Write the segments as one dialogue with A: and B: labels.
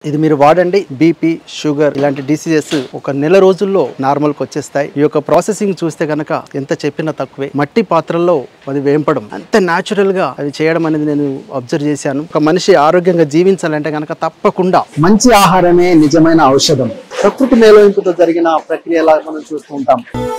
A: ఇది మీరు వాడండి బీపీ షుగర్ ఇలాంటి డిసీజెస్ ఒక నెల రోజుల్లో నార్మల్కి వచ్చేస్తాయి ఈ యొక్క ప్రాసెసింగ్ చూస్తే కనుక ఎంత చెప్పినా తక్కువే మట్టి పాత్రల్లో అది వేంపడం అంత న్యాచురల్ గా అది చేయడం అనేది నేను అబ్జర్వ్ చేశాను ఒక మనిషి ఆరోగ్యంగా జీవించాలంటే కనుక తప్పకుండా
B: మంచి ఆహారమే నిజమైన ఔషధం ప్రకృతి మేలవింపుతో జరిగిన ప్రక్రియలా మనం చూస్తూ ఉంటాం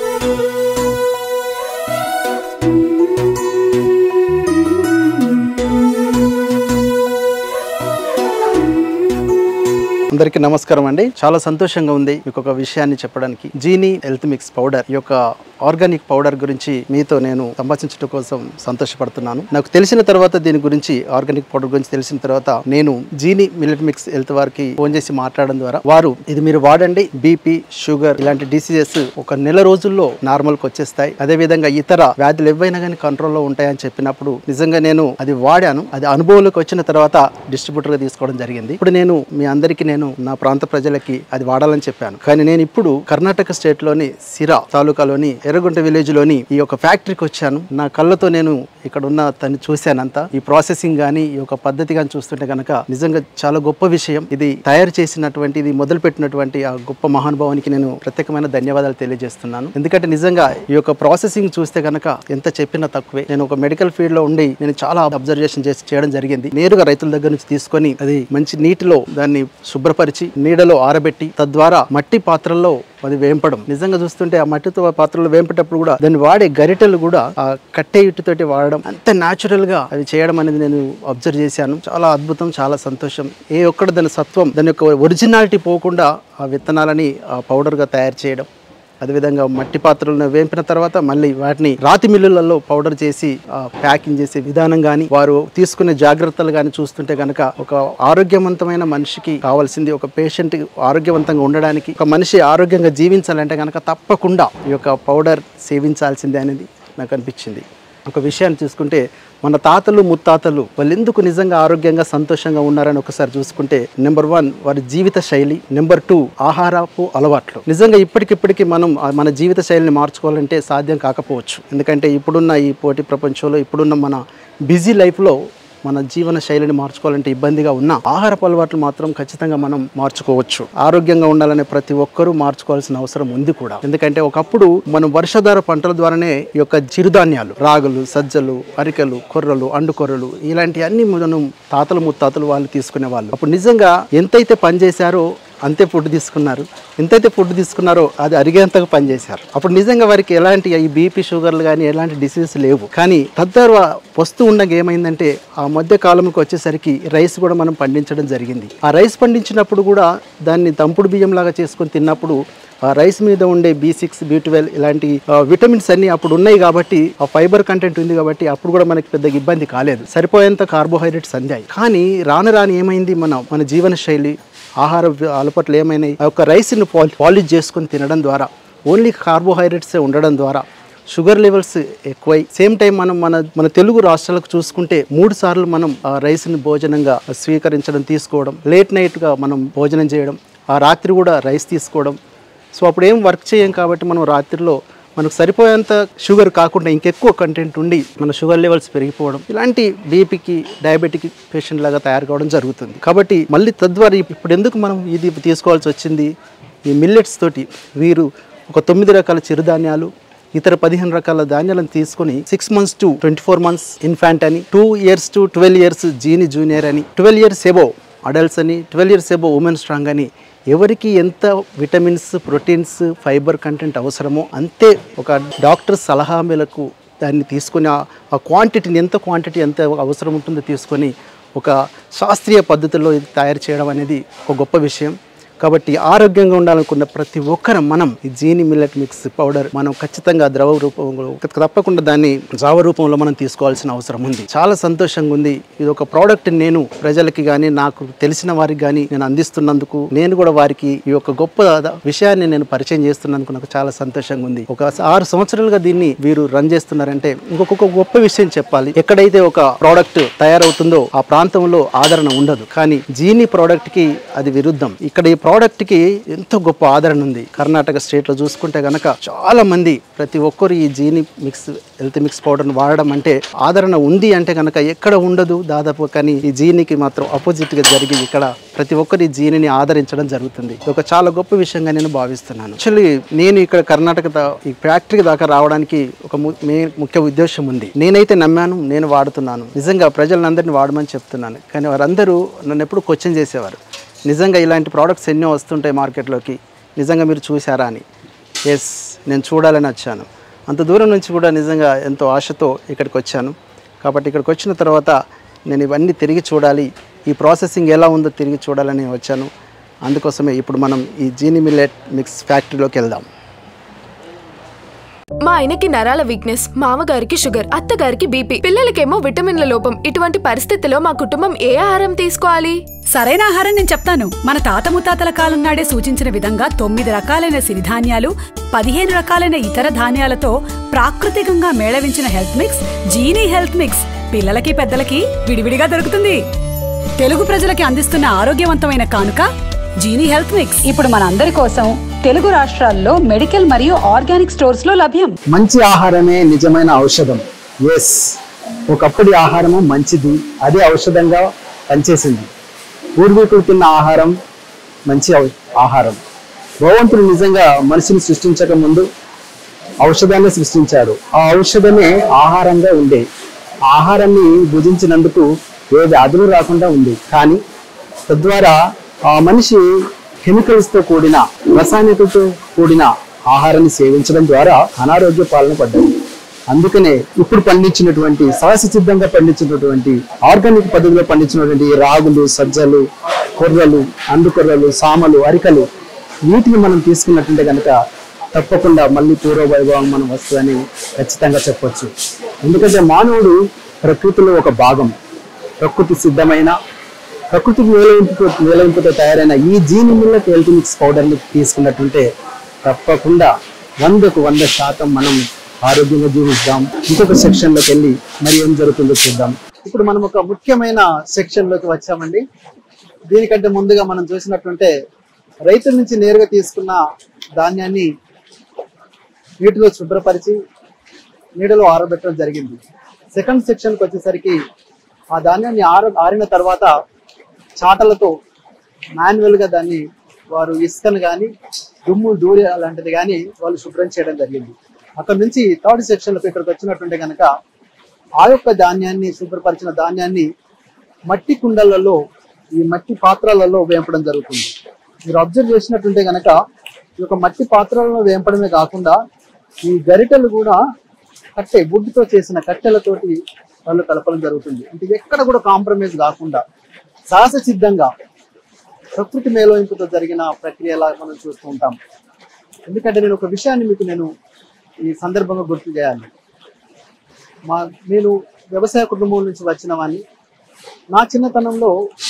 A: అందరికీ నమస్కారం అండి చాలా సంతోషంగా ఉంది మీకు ఒక విషయాన్ని చెప్పడానికి జీనీ హెల్త్ మిక్స్ పౌడర్ ఈ యొక్క ఆర్గానిక్ పౌడర్ గురించి మీతో నేను సంభాషించడం కోసం సంతోషపడుతున్నాను నాకు తెలిసిన తర్వాత దీని గురించి ఆర్గానిక్ పౌడర్ గురించి తెలిసిన తర్వాత నేను జీనీ మిల్లెట్ మిక్స్ హెల్త్ వారికి ఫోన్ చేసి మాట్లాడడం ద్వారా వారు ఇది మీరు వాడండి బీపీ షుగర్ ఇలాంటి డిసీజెస్ ఒక నెల రోజుల్లో నార్మల్కి వచ్చేస్తాయి అదే విధంగా ఇతర వ్యాధులు ఏవైనా కానీ కంట్రోల్లో ఉంటాయని చెప్పినప్పుడు నిజంగా నేను అది వాడాను అది అనుభవంలోకి వచ్చిన తర్వాత డిస్ట్రిబ్యూటర్ గా తీసుకోవడం జరిగింది ఇప్పుడు నేను మీ అందరికీ నేను నా ప్రాంత ప్రజలకి అది వాడాలని చెప్పాను కానీ నేను ఇప్పుడు కర్ణాటక స్టేట్ లోని సిరా తాలూకాలోని ఎర్రగుంట విలేజ్ లోని ఈ యొక్క ఫ్యాక్టరీకి వచ్చాను నా కళ్ళతో నేను ఇక్కడ ఉన్న తను చూశానంతా ఈ ప్రాసెసింగ్ గానీ ఈ యొక్క పద్ధతి కానీ చూస్తుంటే కనుక నిజంగా చాలా గొప్ప విషయం ఇది తయారు చేసినటువంటి ఇది మొదలు పెట్టినటువంటి ఆ గొప్ప మహానుభావానికి నేను ప్రత్యేకమైన ధన్యవాదాలు తెలియజేస్తున్నాను ఎందుకంటే నిజంగా ఈ యొక్క ప్రాసెసింగ్ చూస్తే కనుక ఎంత చెప్పినా తక్కువే నేను ఒక మెడికల్ ఫీల్డ్ లో ఉండి నేను చాలా అబ్జర్వేషన్ చేసి చేయడం జరిగింది నేరుగా రైతుల దగ్గర నుంచి తీసుకొని అది మంచి నీటిలో దాన్ని శుభ్రపరిచి నీడలో ఆరబెట్టి తద్వారా మట్టి పాత్రల్లో అది వేంపడం నిజంగా చూస్తుంటే ఆ మట్టితో పాత్రలో వేంపేటప్పుడు కూడా దాన్ని వాడే గరిటెలు కూడా ఆ కట్టె ఇటుతోటి వాడడం అంత న్యాచురల్ గా అవి చేయడం అనేది నేను అబ్జర్వ్ చేశాను చాలా అద్భుతం చాలా సంతోషం ఏ ఒక్కటి దాని సత్వం దాని యొక్క ఒరిజినాలిటీ పోకుండా ఆ విత్తనాలని ఆ పౌడర్ గా తయారు చేయడం అదేవిధంగా మట్టి పాత్రలను వేంపిన తర్వాత మళ్ళీ వాటిని రాతి మిల్లులలో పౌడర్ చేసి ఆ, ప్యాకింగ్ చేసే విధానం కానీ వారు తీసుకునే జాగ్రత్తలు కానీ చూస్తుంటే కనుక ఒక ఆరోగ్యవంతమైన మనిషికి కావాల్సింది ఒక పేషెంట్ ఆరోగ్యవంతంగా ఉండడానికి ఒక మనిషి ఆరోగ్యంగా జీవించాలంటే కనుక తప్పకుండా ఈ యొక్క పౌడర్ సేవించాల్సిందే అనేది నాకు అనిపించింది ఒక విషయాన్ని చూసుకుంటే మన తాతలు ముత్తాతలు వాళ్ళు ఎందుకు నిజంగా ఆరోగ్యంగా సంతోషంగా ఉన్నారని ఒకసారి చూసుకుంటే నెంబర్ వన్ వారి జీవిత శైలి నెంబర్ టూ ఆహారపు అలవాట్లు నిజంగా ఇప్పటికిప్పటికి మనం ఆ మన జీవిత శైలిని మార్చుకోవాలంటే సాధ్యం కాకపోవచ్చు ఎందుకంటే ఇప్పుడున్న ఈ పోటీ ప్రపంచంలో ఇప్పుడున్న మన బిజీ లైఫ్లో మన జీవన శైలిని మార్చుకోవాలంటే ఇబ్బందిగా ఉన్న ఆహారపు అలవాట్లు మాత్రం ఖచ్చితంగా మనం మార్చుకోవచ్చు ఆరోగ్యంగా ఉండాలనే ప్రతి ఒక్కరూ మార్చుకోవాల్సిన అవసరం ఉంది కూడా ఎందుకంటే ఒకప్పుడు మనం వర్షాధార పంటల ద్వారానే ఈ యొక్క చిరుధాన్యాలు రాగులు సజ్జలు అరికెలు కొర్రలు అండుకొర్రలు ఇలాంటివన్నీ మనం తాతలు ముత్తాతలు వాళ్ళు తీసుకునే వాళ్ళు అప్పుడు నిజంగా ఎంతైతే పని చేశారో అంతే ఫుడ్ తీసుకున్నారు ఎంతైతే ఫుడ్ తీసుకున్నారో అది అరిగేంతగా పనిచేశారు అప్పుడు నిజంగా వారికి ఎలాంటి ఈ బీపీ షుగర్లు కానీ ఎలాంటి డిసీజెస్ లేవు కానీ తద్వారా వస్తూ ఉండగా ఏమైందంటే ఆ మధ్య కాలంకి వచ్చేసరికి రైస్ కూడా మనం పండించడం జరిగింది ఆ రైస్ పండించినప్పుడు కూడా దాన్ని దంపుడు బియ్యం లాగా చేసుకొని తిన్నప్పుడు ఆ రైస్ మీద ఉండే బి సిక్స్ బి ట్వెల్వ్ ఇలాంటి ఆ, విటమిన్స్ అన్ని అప్పుడు ఉన్నాయి కాబట్టి ఆ ఫైబర్ కంటెంట్ ఉంది కాబట్టి అప్పుడు కూడా మనకి పెద్దగా ఇబ్బంది కాలేదు సరిపోయేంత కార్బోహైడ్రేట్స్ అందాయి కానీ రాను రాని ఏమైంది మన మన జీవన శైలి ఆహార వి- అలవాట్లు ఏమైనాయి ఆ యొక్క రైస్ని పాలి పాలిష్ చేసుకొని తినడం ద్వారా ఓన్లీ కార్బోహైడ్రేట్సే ఉండడం ద్వారా షుగర్ లెవెల్స్ ఎక్కువై సేమ్ టైం మనం మన మన తెలుగు రాష్ట్రాలకు చూసుకుంటే మూడు సార్లు మనం ఆ రైస్ని భోజనంగా స్వీకరించడం తీసుకోవడం లేట్ నైట్గా మనం భోజనం చేయడం ఆ రాత్రి కూడా రైస్ తీసుకోవడం సో అప్పుడు ఏం వర్క్ చేయం కాబట్టి మనం రాత్రిలో మనకు సరిపోయేంత షుగర్ కాకుండా ఇంకెక్కువ కంటెంట్ ఉండి మన షుగర్ లెవెల్స్ పెరిగిపోవడం ఇలాంటి బీపీకి డయాబెటిక్ పేషెంట్ లాగా తయారు కావడం జరుగుతుంది కాబట్టి మళ్ళీ తద్వారా ఇప్పుడు ఎందుకు మనం ఇది తీసుకోవాల్సి వచ్చింది ఈ మిల్లెట్స్ తోటి వీరు ఒక తొమ్మిది రకాల చిరుధాన్యాలు ఇతర పదిహేను రకాల ధాన్యాలను తీసుకొని six months to twenty four months infant అని two years to twelve years Jeeni junior అని ట్వెల్వ్ ఇయర్స్ ఎబో అడల్ట్స్ అని twelve years above women strong అని ఎవరికి ఎంత విటమిన్స్ ప్రోటీన్స్ ఫైబర్ కంటెంట్ అవసరమో అంతే ఒక డాక్టర్ సలహా మేరకు దాన్ని తీసుకొని ఆ- ఆ క్వాంటిటీని ఎంత క్వాంటిటీ ఎంత అవసరం ఉంటుందో తీసుకొని ఒక శాస్త్రీయ పద్ధతిలో ఇది తయారు చేయడం అనేది ఒక గొప్ప విషయం కాబట్టి ఆరోగ్యంగా ఉండాలనుకున్న ప్రతి ఒక్కరం మనం ఈ జీని మిల్లెట్ మిక్స్ పౌడర్ మనం ఖచ్చితంగా ద్రవ రూపంలో తప్పకుండా దాన్ని జావ రూపంలో మనం తీసుకోవాల్సిన అవసరం ఉంది చాలా సంతోషంగా ఉంది ఇది ఒక ప్రోడక్ట్ నేను ప్రజలకి కానీ నాకు తెలిసిన వారికి కానీ నేను అందిస్తున్నందుకు నేను కూడా వారికి ఈ యొక్క గొప్ప విషయాన్ని నేను పరిచయం చేస్తున్నందుకు నాకు చాలా సంతోషంగా ఉంది ఒక ఆరు సంవత్సరాలుగా దీన్ని వీరు రన్ చేస్తున్నారంటే ఇంకొక గొప్ప విషయం చెప్పాలి ఎక్కడైతే ఒక ప్రోడక్ట్ తయారవుతుందో ఆ ప్రాంతంలో ఆదరణ ఉండదు కానీ జీని ప్రోడక్ట్ కి అది విరుద్ధం ఇక్కడ ఈ ప్రోడక్ట్కి ఎంతో గొప్ప ఆదరణ ఉంది కర్ణాటక స్టేట్లో చూసుకుంటే గనక చాలా మంది ప్రతి ఒక్కరు ఈ జీని మిక్స్ హెల్త్ మిక్స్ పౌడర్ని వాడడం అంటే ఆదరణ ఉంది అంటే కనుక ఎక్కడ ఉండదు దాదాపు కానీ ఈ జీనికి మాత్రం ఆపోజిట్గా జరిగి ఇక్కడ ప్రతి ఒక్కరు ఈ జీనిని ఆదరించడం జరుగుతుంది ఇది ఒక చాలా గొప్ప విషయంగా నేను భావిస్తున్నాను యాక్చువల్లీ నేను ఇక్కడ కర్ణాటక దా- ఈ ఫ్యాక్టరీ దాకా రావడానికి ఒక ము- మే- ముఖ్య ఉద్దేశం ఉంది నేనైతే నమ్మాను నేను వాడుతున్నాను నిజంగా ప్రజలందరినీ వాడమని చెప్తున్నాను కానీ వారందరూ నన్ను ఎప్పుడు క్వశ్చన్ చేసేవారు నిజంగా ఇలాంటి ప్రోడక్ట్స్ ఎన్నో వస్తుంటాయి మార్కెట్లోకి నిజంగా మీరు చూసారా అని ఎస్ నేను చూడాలని వచ్చాను అంత దూరం నుంచి కూడా నిజంగా ఎంతో ఆశతో ఇక్కడికి వచ్చాను కాబట్టి ఇక్కడికి వచ్చిన తర్వాత నేను ఇవన్నీ తిరిగి చూడాలి ఈ ప్రాసెసింగ్ ఎలా ఉందో తిరిగి చూడాలని వచ్చాను అందుకోసమే ఇప్పుడు మనం ఈ జీని మిల్లెట్ మిక్స్ ఫ్యాక్టరీలోకి వెళ్దాం
C: మా ఆయనకి నరాల వీక్నెస్ మామగారికి షుగర్ అత్తగారికి బీపీ పిల్లలకేమో విటమిన్ల లోపం ఇటువంటి పరిస్థితిలో మా కుటుంబం ఏ ఆహారం తీసుకోవాలి
D: సరైన ఆహారం నేను చెప్తాను మన తాత ముత్తాతల కాలం నాడే సూచించిన విధంగా తొమ్మిది రకాలైన సిరిధాన్యాలు పదిహేను రకాలైన ఇతర ధాన్యాలతో ప్రాకృతికంగా మేళవించిన health mix Jeeni health mix పిల్లలకి పెద్దలకి విడివిడిగా దొరుకుతుంది తెలుగు ప్రజలకి అందిస్తున్న ఆరోగ్యవంతమైన కానుక జీనీ హెల్త్ మిక్స్ ఇప్పుడు మనందరి కోసం తెలుగు రాష్ట్రాల్లో మెడికల్ మరియు ఆర్గానిక్ స్టోర్స్ లో లభ్యం
B: మంచి ఆహారమే నిజమైన ఔషధం ఎస్ ఒకప్పటి ఆహారము మంచిది అదే ఔషధంగా పనిచేసింది పూర్వీకులు తిన్న ఆహారం మంచి ఔ- ఆహారం భగవంతుడు నిజంగా మనిషిని సృష్టించక ముందు ఔషధాన్ని సృష్టించాడు ఆ ఔషధమే ఆహారంగా ఉండే ఆ ఆహారాన్ని భుజించినందుకు ఏ వ్యాధులు రాకుండా ఉంది కానీ తద్వారా ఆ మనిషి కెమికల్స్ తో కూడిన రసాయనికలతో కూడిన ఆహారాన్ని సేవించడం ద్వారా అనారోగ్య పాలన పడ్డాయి అందుకనే ఇప్పుడు పండించినటువంటి సహజ సిద్ధంగా పండించినటువంటి ఆర్గానిక్ పద్ధతిలో పండించినటువంటి ఈ రాగులు సజ్జలు కొర్రలు అండుకొర్రలు సామలు అరికలు వీటిని మనం తీసుకున్నట్టుంటే కనుక తప్పకుండా మళ్ళీ పూర్వ వైభవం మనం వస్తుందని ఖచ్చితంగా చెప్పొచ్చు ఎందుకంటే మానవుడు ప్రకృతిలో ఒక భాగం ప్రకృతి సిద్ధమైన ప్రకృతి మేలవింపుతో మేలవింపుతో తయారైన ఈ జీని మిల్లెట్ హెల్త్ మిక్స్ పౌడర్ని తీసుకున్నట్టుంటే తప్పకుండా వందకు వంద శాతం మనం ఆరోగ్యంగా జీవిస్తాం ఇంకొక సెక్షన్ లోకి వెళ్ళి మరి ఏం జరుగుతుందో చూద్దాం ఇప్పుడు మనం ఒక ముఖ్యమైన సెక్షన్ లోకి వచ్చామండి దీనికంటే ముందుగా మనం చూసినట్టుంటే రైతుల నుంచి నేరుగా తీసుకున్న ధాన్యాన్ని నీటిలో శుభ్రపరిచి నీడలో ఆరబెట్టడం జరిగింది సెకండ్ సెక్షన్కి వచ్చేసరికి ఆ ధాన్యాన్ని ఆర ఆరిన తర్వాత చాటలతో మాన్యువల్ గా దాన్ని వారు ఇసుకను కానీ దుమ్ము దూరి అలాంటిది కానీ వాళ్ళు శుభ్రం చేయడం జరిగింది అక్కడ నుంచి థర్డ్ సెక్షన్లకు ఇక్కడికి వచ్చినట్టుంటే కనుక ఆ యొక్క ధాన్యాన్ని శుభ్రపరిచిన ధాన్యాన్ని మట్టి కుండలలో ఈ మట్టి పాత్రలలో వేంపడం జరుగుతుంది మీరు అబ్జర్వ్ చేసినట్టుంటే కనుక ఈ యొక్క మట్టి పాత్రలలో వేంపడమే కాకుండా ఈ గరిటెలు కూడా కట్టె వుడ్తో చేసిన కట్టెలతోటి వాళ్ళు కలపడం జరుగుతుంది అంటే ఎక్కడ కూడా కాంప్రమైజ్ కాకుండా సహజ సిద్ధంగా ప్రకృతి మేలోయింపుతో జరిగిన ప్రక్రియలా మనం చూస్తూ ఉంటాం ఎందుకంటే నేను ఒక విషయాన్ని మీకు నేను ఈ సందర్భంగా గుర్తు చేయాలి మా నేను వ్యవసాయ కుటుంబం నుంచి వచ్చిన వాడిని నా చిన్నతనంలో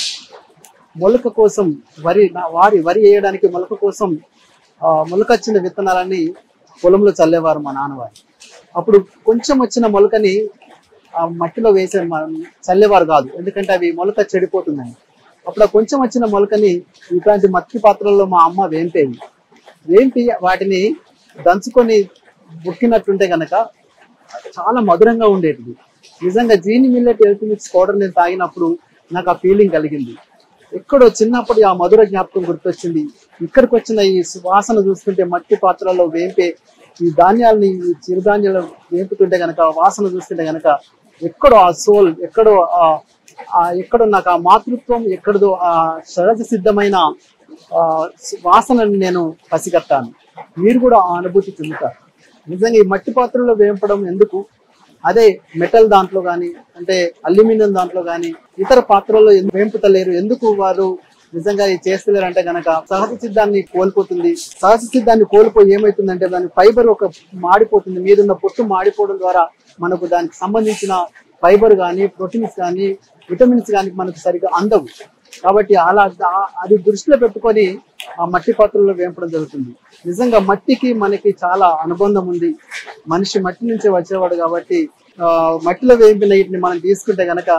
B: మొలక కోసం వరి నా వారి వరి వేయడానికి మొలక కోసం ఆ, మొలకొచ్చిన విత్తనాలని పొలంలో చల్లేవారు మా నాన్నవారు అప్పుడు కొంచెం వచ్చిన మొలకని ఆ మట్టిలో వేసే మ- చల్లేవారు కాదు ఎందుకంటే అవి మొలక చెడిపోతుందని అప్పుడు ఆ కొంచెం వచ్చిన మొలకని ఇట్లాంటి మట్టి పాత్రల్లో మా అమ్మ వేంపేది వేంపి వాటిని దంచుకొని బుక్కినట్టుంటే గనక చాలా మధురంగా ఉండేటిది నిజంగా Jeeni millet health mix powder నేను తాగినప్పుడు నాకు ఆ ఫీలింగ్ కలిగింది ఎక్కడో చిన్నప్పటి ఆ మధుర జ్ఞాపకం గుర్తొచ్చింది ఇక్కడికి వచ్చిన ఈ వాసన చూస్తుంటే మట్టి పాత్రలో వేంపే ఈ ధాన్యాలని ఈ చిరుధాన్యాలు వేపుతుంటే గనక ఆ వాసన చూస్తుంటే గనక ఎక్కడో ఆ సోల్ ఎక్కడో ఆ ఆ ఎక్కడో నాకు ఆ మాతృత్వం ఎక్కడదో ఆ సహజ సిద్ధమైన ఆ వాసనని నేను పసిగట్టాను మీరు కూడా ఆ అనుభూతి చెందుతారు నిజంగా ఈ మట్టి పాత్రలో వేంపడం ఎందుకు అదే మెటల్ దాంట్లో కానీ అంటే అల్యూమినియం దాంట్లో కానీ ఇతర పాత్రల్లో ఎందుకు వేంపుతలేరు ఎందుకు వారు నిజంగా ఇది చేస్తలేరు అంటే గనక సహజ సిద్ధాన్ని కోల్పోతుంది సహజ సిద్ధాన్ని కోల్పోయి ఏమవుతుందంటే దాని ఫైబర్ ఒక మాడిపోతుంది మీదున్న పొట్టు మాడిపోవడం ద్వారా మనకు దానికి సంబంధించిన ఫైబర్ కానీ ప్రోటీన్స్ కానీ విటమిన్స్ కానీ మనకు సరిగ్గా అందవు కాబట్టి అలా ఆ- అది దృష్టిలో పెట్టుకొని ఆ మట్టి పాత్రలో వేంపడం జరుగుతుంది నిజంగా మట్టికి మనకి చాలా అనుబంధం ఉంది మనిషి మట్టి నుంచే వచ్చేవాడు కాబట్టి ఆ, మట్టిలో వేంపిన వీటిని మనం తీసుకుంటే గనక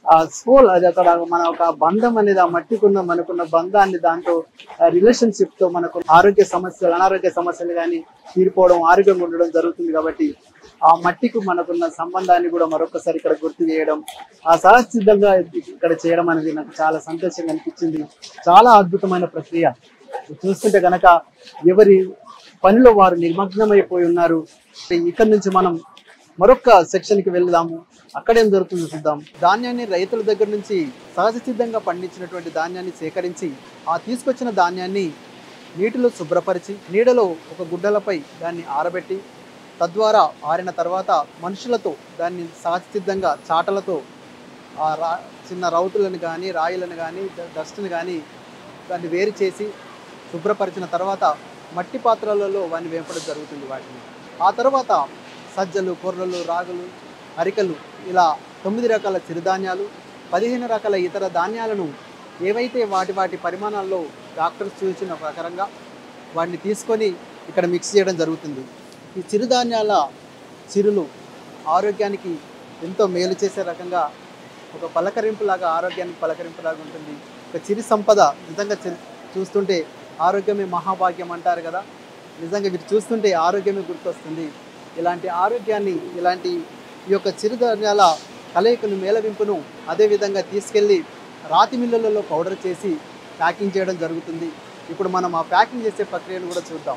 A: ఆ సోల్ అది అక్కడ మన ఒక బంధం అనేది ఆ మట్టికున్న మనకున్న బంధాన్ని దాంతో రిలేషన్షిప్ తో మనకు ఆరోగ్య సమస్యలు అనారోగ్య సమస్యలు కానీ తీరిపోవడం ఆరోగ్యంగా ఉండడం జరుగుతుంది కాబట్టి ఆ మట్టికి మనకున్న సంబంధాన్ని కూడా మరొకసారి ఇక్కడ గుర్తు చేయడం ఆ సహసిద్ధంగా ఇక్కడ చేయడం అనేది నాకు చాలా సంతోషంగా అనిపించింది చాలా అద్భుతమైన ప్రక్రియ చూస్తుంటే గనక ఎవరి పనిలో వారు నిమగ్నమైపోయి ఉన్నారు ఇక్కడ నుంచి మనం మరొక సెక్షన్ కి వెళ్దాము అక్కడేం జరుగుతుందో చూద్దాం ధాన్యాన్ని రైతుల దగ్గర నుంచి సహజ సిద్ధంగా పండించినటువంటి ధాన్యాన్ని సేకరించి ఆ తీసుకొచ్చిన ధాన్యాన్ని నీటిలో శుభ్రపరిచి నీడలో ఒక గుడ్డలపై దాన్ని ఆరబెట్టి తద్వారా ఆరిన తర్వాత మనుషులతో దాన్ని సహజ సిద్ధంగా చాటలతో ఆ రా చిన్న రౌతులను కానీ రాయిలను కానీ డస్ట్ని కానీ దాన్ని వేరు చేసి శుభ్రపరిచిన తర్వాత మట్టి పాత్రలలో వాటిని వేపడం జరుగుతుంది వాటిని ఆ తర్వాత సజ్జలు కొర్రలు రాగులు అరికలు ఇలా తొమ్మిది రకాల చిరుధాన్యాలు పదిహేను రకాల ఇతర ధాన్యాలను ఏవైతే వాటి వాటి పరిమాణాల్లో డాక్టర్స్ చూసిన ప్రకారంగా వాటిని తీసుకొని ఇక్కడ మిక్స్ చేయడం జరుగుతుంది ఈ చిరుధాన్యాల చిరులు ఆరోగ్యానికి ఎంతో మేలు చేసే రకంగా ఒక పలకరింపులాగా ఆరోగ్యానికి పలకరింపులాగా ఉంటుంది ఒక చిరు సంపద నిజంగా చి- చూస్తుంటే ఆరోగ్యమే మహాభాగ్యం అంటారు కదా నిజంగా వీరు చూస్తుంటే ఆరోగ్యమే గుర్తొస్తుంది ఇలాంటి ఆరోగ్యాన్ని ఇలాంటి ఈ యొక్క చిరుధాన్యాల కలయికను మేళవింపును అదేవిధంగా తీసుకెళ్ళి రాతి మిల్లులలో పౌడర్ చేసి ప్యాకింగ్ చేయడం జరుగుతుంది ఇప్పుడు మనం ఆ ప్యాకింగ్ చేసే ప్రక్రియను కూడా చూద్దాం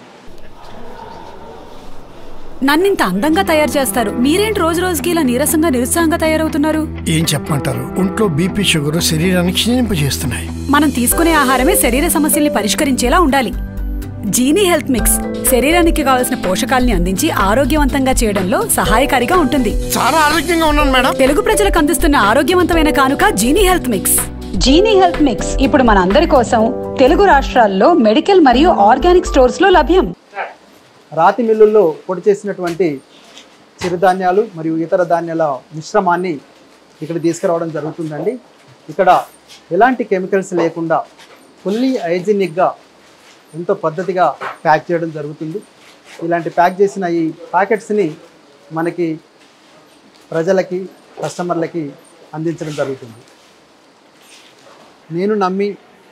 D: నన్నింత అందంగా తయారు చేస్తారు మీరేంటి రోజు రోజుకి ఇలా నీరసంగా నిరుత్సాహంగా తయారవుతున్నారు
E: ఏం చెప్పమంటారు ఒంట్లో బీపీ షుగర్ శరీరానికి క్షీణింపజేస్తున్నాయి
D: మనం తీసుకునే ఆహారమే శరీర సమస్యల్ని పరిష్కరించేలా ఉండాలి జీనీ హెల్త్ మిక్స్ శరీరానికి కావలసిన పోషకాల్ని అందించి ఆరోగ్యవంతంగా చేయడంలో సహాయకారిగా ఉంటుంది
E: చాలా ఆరోగ్యంగా ఉన్నాను మేడం
D: తెలుగు ప్రజలకు అందిస్తున్న ఆరోగ్యవంతమైన కానుక Jeeni health mix Jeeni health mix ఇప్పుడు మన అందరి కోసం తెలుగు రాష్ట్రాల్లో మెడికల్ మరియు ఆర్గానిక్ స్టోర్స్ లో లభ్యం
A: రాతి మిల్లుల్లో పొడి చేసినటువంటి చిరుధాన్యాలు మరియు ఇతర ధాన్యాల మిశ్రమాన్ని ఇక్కడ తీసుకురావడం జరుగుతుందండి ఇక్కడ ఎలాంటి కెమికల్స్ లేకుండా ఫుల్లీ హైజీనిక్గా ఎంతో పద్ధతిగా ప్యాక్ చేయడం జరుగుతుంది ఇలాంటి ప్యాక్ చేసిన ఈ ప్యాకెట్స్ని మనకి ప్రజలకి కస్టమర్లకి అందించడం జరుగుతుంది నేను నమ్మి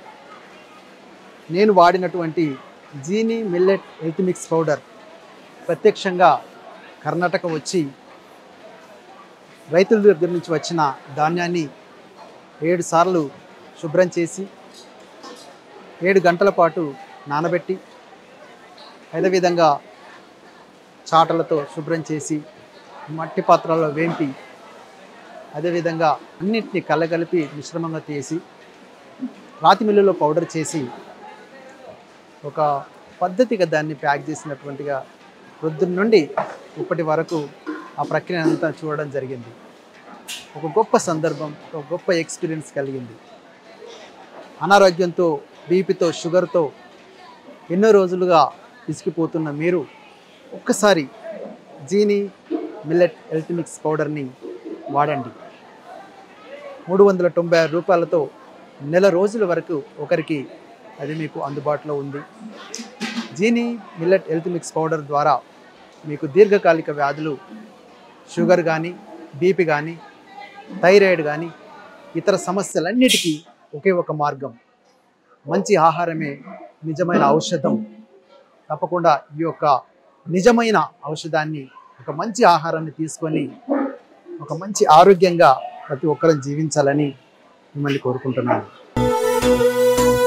A: నేను వాడినటువంటి Jeeni millet health mix powder ప్రత్యక్షంగా కర్ణాటక వచ్చి రైతుల దగ్గర నుంచి వచ్చిన ధాన్యాన్ని ఏడు సార్లు శుభ్రం చేసి ఏడు గంటల పాటు నానబెట్టి అదేవిధంగా చాటలతో శుభ్రం చేసి మట్టి పాత్రలో వేంపి అదేవిధంగా అన్నిటిని కలగలిపి మిశ్రమంగా చేసి రాతి మిల్లులో పౌడర్ చేసి ఒక పద్ధతిగా దాన్ని ప్యాక్ చేసినటువంటిగా ప్రొద్దున నుండి ఇప్పటి వరకు ఆ ప్రక్రియ అంతా చూడడం జరిగింది ఒక గొప్ప సందర్భం ఒక గొప్ప ఎక్స్పీరియన్స్ కలిగింది అనారోగ్యంతో బీపీతో షుగర్తో ఎన్నో రోజులుగా విసిగిపోతున్న మీరు ఒక్కసారి జీనీ మిల్లెట్ హెల్త్ మిక్స్ పౌడర్ని వాడండి మూడు వందల తొంభై ఆరు రూపాయలతో నెల రోజుల వరకు ఒకరికి అది మీకు అందుబాటులో ఉంది Jeeni millet health mix powder ద్వారా మీకు దీర్ఘకాలిక వ్యాధులు షుగర్ కానీ బీపీ కానీ థైరాయిడ్ కానీ ఇతర సమస్యలన్నిటికీ ఒకే ఒక మార్గం మంచి ఆహారమే నిజమైన ఔషధం తప్పకుండా ఈ యొక్క నిజమైన ఔషధాన్ని ఒక మంచి ఆహారాన్ని తీసుకొని ఒక మంచి ఆరోగ్యంగా ప్రతి ఒక్కరూ జీవించాలని మిమ్మల్ని కోరుకుంటున్నాను